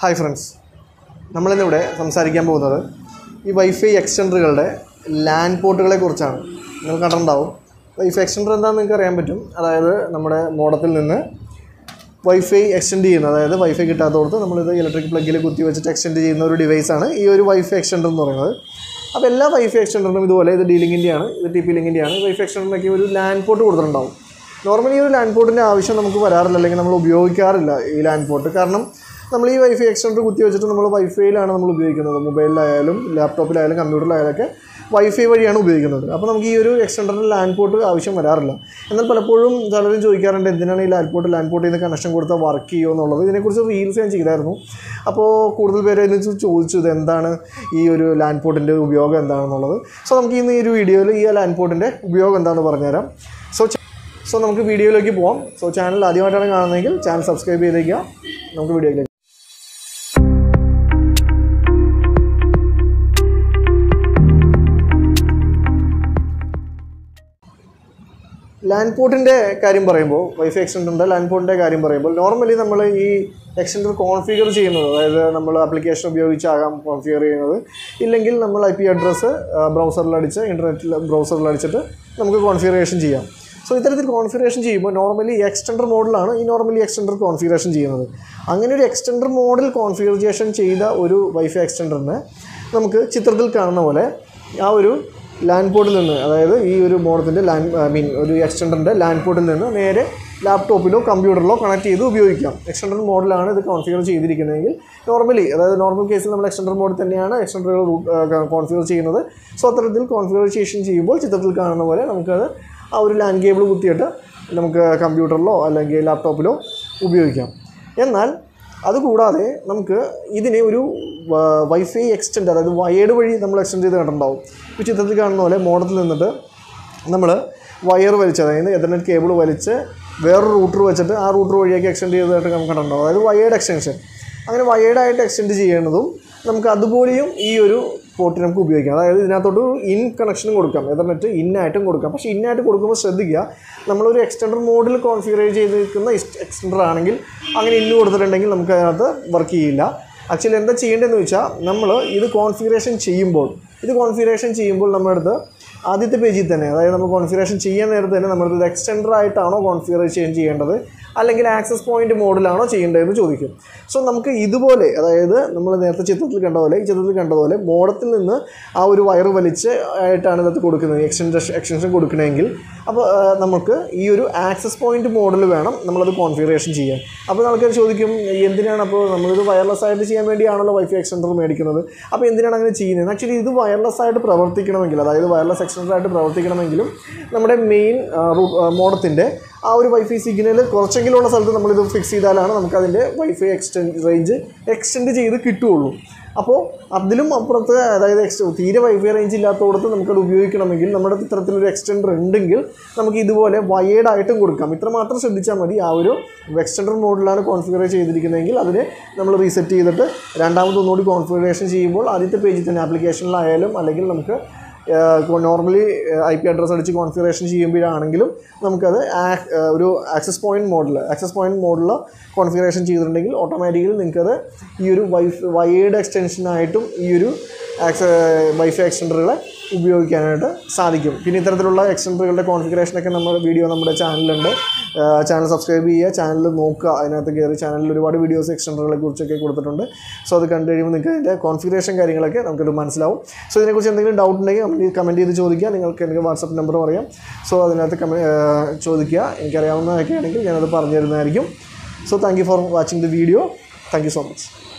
hi friends നമ്മളിന്നിവിടെ സംസാരിക്കാൻ പോകുന്നത് ഈ വൈഫൈ എക്സ്റ്റൻഡറുകളുടെ ലാൻഡ് പോർട്ടുകളെ കുറിച്ചാണ് നിങ്ങൾ കണ്ടിട്ടുണ്ടാവും വൈഫൈ എക്സ്റ്റൻഡർ എന്താണെന്ന് നിങ്ങൾക്ക് അറിയാൻ പറ്റും അതായത് നമ്മുടെ മോഡത്തിൽ നിന്ന് വൈഫൈ എക്സ്റ്റെൻഡ് ചെയ്യുന്ന അതായത് വൈഫൈ കിട്ടാത്തടത്ത് നമ്മളിത് ഇലക്ട്രിക് പ്ലഗിൽ കുത്തി വെച്ചിട്ട് എക്സ്റ്റെൻഡ് ചെയ്യുന്ന ഒരു ഡിവൈസാണ് ഈ ഒരു വൈഫൈ എക്സ്റ്റെൻഡർ എന്ന് പറയുന്നത് അപ്പോൾ എല്ലാ വൈഫൈ എക്സ്റ്റെൻഡറിനും ഇതുപോലെ ഇത് ഡി ലിങ്കിൻ്റെയാണ് ഇത് ടി പി ലിങ്കിൻ്റെയാണ് വൈഫൈ എക്സ്റ്റെൻഡറിനൊക്കെ ഒരു ലാൻഡ് പോർട്ട് കൊടുത്തിട്ടുണ്ടാവും നോർമലി ഈ ഒരു ലാൻഡ് പോർട്ടിൻ്റെ ആവശ്യം നമുക്ക് വരാറില്ല അല്ലെങ്കിൽ നമ്മൾ ഉപയോഗിക്കാറില്ല ഈ ലാൻഡ് പോർട്ട് കാരണം നമ്മൾ ഈ വൈഫൈ എക്സ്റ്റെൻഡർ കുത്തി വെച്ചിട്ട് നമ്മൾ വൈഫൈയിലാണ് നമ്മൾ ഉപയോഗിക്കുന്നത് മൊബൈലിലായാലും ലാപ്ടോപ്പിലായാലും കമ്പ്യൂട്ടറിലായാലും ഒക്കെ വൈഫൈ വഴിയാണ് ഉപയോഗിക്കുന്നത് അപ്പോൾ നമുക്ക് ഈ ഒരു എക്സ്റ്റെൻഡറിന് ലാൻഡ് പോർട്ട് ആവശ്യം വരാറില്ല എന്നാൽ പലപ്പോഴും പലരും ചോദിക്കാറുണ്ട് എന്തിനാണ് ഈ ലാൻഡ് പോർട്ട് ലാൻഡ് പോർട്ടിൽ നിന്ന് കണക്ഷൻ കൊടുത്താൽ വർക്ക് ചെയ്യുമോ എന്നുള്ളത് ഇതിനെക്കുറിച്ച് റീൽസ് ഞാൻ ചെയ്തായിരുന്നു അപ്പോൾ കൂടുതൽ പേര് ഇതിനെ ചോദിച്ചു ഇത് എന്താണ് ഈ ഒരു ലാൻഡ് പോർട്ടിൻ്റെ ഉപയോഗം എന്താണെന്നുള്ളത് സോ നമുക്ക് ഇന്ന് ഈ ഒരു വീഡിയോയിൽ ഈ ലാൻഡ് പോർട്ടിൻ്റെ ഉപയോഗം എന്താണെന്ന് പറഞ്ഞുതരാം സോ സോ നമുക്ക് വീഡിയോയിലേക്ക് പോവാം സോ ചാനൽ ആദ്യമായിട്ടാണ് കാണുന്നതെങ്കിൽ ചാനൽ സബ്സ്ക്രൈബ് ചെയ്തേക്കുക നമുക്ക് വീഡിയോയിലേക്ക് ലാൻഡ് പോർട്ടിൻ്റെ കാര്യം പറയുമ്പോൾ വൈഫൈ എക്സ്റ്റൻഡറിൻ്റെ ലാൻഡ് പോർട്ടിൻ്റെ കാര്യം പറയുമ്പോൾ നോർമലി നമ്മൾ ഈ എക്സ്റ്റൻഡർ കോൺഫിഗർ ചെയ്യുന്നത് അതായത് നമ്മൾ ആപ്ലിക്കേഷൻ ഉപയോഗിച്ചാകാം കോൺഫിഗർ ചെയ്യുന്നത് ഇല്ലെങ്കിൽ നമ്മൾ ഐ പി അഡ്രസ്സ് ബ്രൗസറിൽ അടിച്ച് ഇൻ്റർനെറ്റിൽ ബ്രൗസറിൽ അടിച്ചിട്ട് നമുക്ക് കോൺഫിഗറേഷൻ ചെയ്യാം സോ ഇത്തരത്തിൽ കോൺഫിഗറേഷൻ ചെയ്യുമ്പോൾ നോർമലി എക്സ്റ്റൻഡർ മോഡലാണ് ഈ നോർമലി എക്സ്റ്റൻഡർ കോൺഫിഗറേഷൻ ചെയ്യുന്നത് അങ്ങനെ ഒരു എക്സ്റ്റൻഡർ മോഡൽ കോൺഫിഗറേഷൻ ചെയ്ത ഒരു വൈഫൈ എക്സ്റ്റൻഡറിന് നമുക്ക് ചിത്രത്തിൽ കാണുന്ന പോലെ ആ ഒരു ലാൻഡ് പോർട്ടിൽ നിന്ന് അതായത് ഈ ഒരു മോഡത്തിൻ്റെ ലാൻഡ് ഐ മീൻ ഒരു എക്സ്റ്റൻഡറിൻ്റെ ലാൻഡ് പോർട്ടിൽ നിന്ന് നേരെ ലാപ്ടോപ്പിലോ കമ്പ്യൂട്ടറിലോ കണക്ട് ചെയ്ത് ഉപയോഗിക്കാം എക്സ്റ്റൻഡർ മോഡലാണ് ഇത് കോൺഫിഗർ ചെയ്തിരിക്കുന്നതെങ്കിൽ നോർമലി അതായത് നോർമൽ കേസിൽ നമ്മൾ എക്സ്റ്റൻഡർ മോഡിൽ തന്നെയാണ് എക്സ്റ്റൻഡറുകൾ കോൺഫിഗർ ചെയ്യുന്നത് സോ അത്തരത്തിൽ കോൺഫിഗറേഷൻ ചെയ്യുമ്പോൾ ചിത്രത്തിൽ കാണുന്ന പോലെ നമുക്കത് ആ ഒരു ലാൻഡ് കേബിൾ കുത്തിയിട്ട് നമുക്ക് കമ്പ്യൂട്ടറിലോ അല്ലെങ്കിൽ ലാപ്ടോപ്പിലോ ഉപയോഗിക്കാം എന്നാൽ അതുകൂടാതെ നമുക്ക് ഇതിനെ ഒരു വൈഫൈ എക്സ്റ്റെൻഡ് അതായത് വയേർഡ് വഴി നമ്മൾ എക്സ്റ്റെൻഡ് ചെയ്ത് കണ്ടിട്ടുണ്ടാവും ഈ ചിത്രത്തിൽ കാണുന്ന പോലെ മോഡത്തിൽ നിന്നിട്ട് നമ്മൾ വയർ വലിച്ച് അതായത് എഥർനെറ്റ് കേബിൾ വലിച്ച് വേറൊരു റൂട്ടർ വെച്ചിട്ട് ആ റൂട്ടർ വഴിയൊക്കെ എക്സ്റ്റെൻഡ് ചെയ്തതായിട്ട് നമുക്ക് കണ്ടിട്ടുണ്ടാവും അതായത് വയേർഡ് എക്സ്റ്റൻഷൻ അങ്ങനെ വയേർഡായിട്ട് എക്സ്റ്റെൻഡ് ചെയ്യുന്നതും നമുക്ക് അതുപോലെയും ഈ ഒരു പോർട്ട് നമുക്ക് ഉപയോഗിക്കാം അതായത് ഇതിനകത്തോട്ട് ഇൻ കണക്ഷനും കൊടുക്കാം എഥർനെറ്റ് ഇന്നായിട്ടും കൊടുക്കാം പക്ഷേ ഇന്നായിട്ട് കൊടുക്കുമ്പോൾ ശ്രദ്ധിക്കുക നമ്മളൊരു എക്സ്റ്റൻഡർ മോഡിൽ കോൺഫിഗർ ചെയ്തിരിക്കുന്ന എക്സ്റ്റൻഡർ ആണെങ്കിൽ അങ്ങനെ ഇന്ന് കൊടുത്തിട്ടുണ്ടെങ്കിൽ നമുക്ക് അതിനകത്ത് വർക്ക് ചെയ്യില്ല ആക്ച്വലി എന്താ ചെയ്യേണ്ടതെന്ന് വെച്ചാൽ നമ്മൾ ഇത് കോൺഫിഗറേഷൻ ചെയ്യുമ്പോൾ ഇത് കോൺഫിഗറേഷൻ ചെയ്യുമ്പോൾ നമ്മുടെ അടുത്ത് ആദ്യത്തെ പേജിൽ തന്നെ അതായത് നമ്മൾ കോൺഫിഗറേഷൻ ചെയ്യാൻ നേരത്തെ തന്നെ നമ്മുടെ ഇത് എക്സ്റ്റൻഡർ ആയിട്ടാണോ കോൺഫിഗറേഷൻ ചെയ്യേണ്ടത് അല്ലെങ്കിൽ ആക്സസ് പോയിന്റ് മോഡിലാണോ ചെയ്യേണ്ടതെന്ന് ചോദിക്കും സോ നമുക്ക് ഇതുപോലെ അതായത് നമ്മൾ നേരത്തെ ചിത്രത്തിൽ കണ്ട പോലെ ഈ ചിത്രത്തിൽ കണ്ടതുപോലെ മോഡത്തിൽ നിന്ന് ആ ഒരു വയർ വലിച്ച് ആയിട്ടാണ് ഇതിനകത്ത് കൊടുക്കുന്നത് എക്സ്റ്റൻഷൻ എക്സ്റ്റൻഷൻ കൊടുക്കണമെങ്കിൽ അപ്പോൾ നമുക്ക് ഈ ഒരു ആക്സസ് പോയിന്റ് മോഡിൽ വേണം നമ്മളത് കോൺഫിഗറേഷൻ ചെയ്യാൻ അപ്പോൾ ആൾക്കാർ ചോദിക്കും എന്തിനാണ് അപ്പോൾ നമ്മളിത് വയർലെസ് ആയിട്ട് ചെയ്യാൻ വേണ്ടിയാണല്ലോ വൈഫൈ എക്സ്റ്റൻഡർ മേടിക്കുന്നത് അപ്പോൾ എന്തിനാണ് അങ്ങനെ ചെയ്യുന്നത് ആക്ച്വലി ഇത് വയർലെസ് ആയിട്ട് പ്രവർത്തിക്കണമെങ്കിൽ അതായത് വയർലെസ് എക്സ്റ്റൻഡർ ആയിട്ട് പ്രവർത്തിക്കണമെങ്കിലും നമ്മുടെ മെയിൻ മോഡത്തിൻ്റെ ആ ഒരു വൈഫൈ സിഗ്നൽ കുറച്ചെങ്കിലും ഉള്ള സ്ഥലത്ത് നമ്മളിത് ഫിക്സ് ചെയ്താലാണ് നമുക്കതിൻ്റെ വൈഫൈ എക്സ്റ്റെൻഡ് റേഞ്ച് എക്സ്റ്റെൻഡ് ചെയ്ത് കിട്ടുകയുള്ളൂ അപ്പോൾ അതിലും അപ്പുറത്ത് അതായത് എക്സ് തീരെ വൈഫൈ റേഞ്ച് ഇല്ലാത്തടത്ത് നമുക്കത് ഉപയോഗിക്കണമെങ്കിൽ നമ്മുടെ ഇത്തരത്തിലൊരു എക്സ്റ്റൻഡർ ഉണ്ടെങ്കിൽ നമുക്ക് ഇതുപോലെ വയേർഡായിട്ടും കൊടുക്കാം ഇത്രമാത്രം ശ്രദ്ധിച്ചാൽ മതി ആ ഒരു എക്സ്റ്റൻഡർ മോഡിലാണ് കോൺഫിഗർ ചെയ്തിരിക്കുന്നതെങ്കിൽ അതിനെ നമ്മൾ റീസെറ്റ് ചെയ്തിട്ട് രണ്ടാമത് ഒന്നുകൂടി കോൺഫിഗറേഷൻ ചെയ്യുമ്പോൾ ആദ്യത്തെ പേജിൽ തന്നെ ആപ്ലിക്കേഷനിലായാലും അല്ലെങ്കിൽ നമുക്ക് നോർമലി ഐ പി അഡ്രസ്സ് അടിച്ച് കോൺഫിഗറേഷൻ ചെയ്യുമ്പോഴാണെങ്കിലും നമുക്കത് ഒരു ആക്സസ് പോയിൻറ്റ് മോഡിൽ ആക്സസ് പോയിൻറ്റ് മോഡിൽ കോൺഫിഗറേഷൻ ചെയ്തിട്ടുണ്ടെങ്കിൽ ഓട്ടോമാറ്റിക്കലി നിങ്ങൾക്കത് ഈ ഒരു വൈഫ് വയേർഡ് എക്സ്റ്റൻഷനായിട്ടും ഈ ഒരു ആക്സ വൈഫൈ എക്സ്റ്റൻഡറുകളെ ഉപയോഗിക്കാനായിട്ട് സാധിക്കും പിന്നെ ഇത്തരത്തിലുള്ള എക്സ്റ്റൻഡറുകളുടെ കോൺഫിഗറേഷനൊക്കെ നമ്മുടെ വീഡിയോ നമ്മുടെ ചാനലിലുണ്ട് ചാനൽ സബ്സ്ക്രൈബ് ചെയ്യുക ചാനൽ നോക്കുക അതിനകത്ത് കയറി ചാനലിൽ ഒരുപാട് വീഡിയോസ് എക്സ്റ്റൻഡറുകളെ കുറിച്ചൊക്കെ കൊടുത്തിട്ടുണ്ട് സോ അത് കണ്ടു കഴിയുമ്പോൾ നിങ്ങൾക്ക് അതിൻ്റെ കോൺഫിഗറേഷൻ കാര്യങ്ങളൊക്കെ നമുക്കത് മനസ്സിലാവും സോ ഇതിനെക്കുറിച്ച് എന്തെങ്കിലും ഡൗട്ട് ഉണ്ടെങ്കിൽ നമ്മൾ കമൻറ്റ് ചെയ്ത് ചോദിക്കുക നിങ്ങൾക്ക് എനിക്ക് വാട്സപ്പ് നമ്പർ പറയാം സോ അതിനകത്ത് കമ ചോദിക്കുക എനിക്കറിയാവുന്നതൊക്കെ ആണെങ്കിൽ ഞാനത് പറഞ്ഞു തരുന്നതായിരിക്കും so thank you for watching the video thank you so much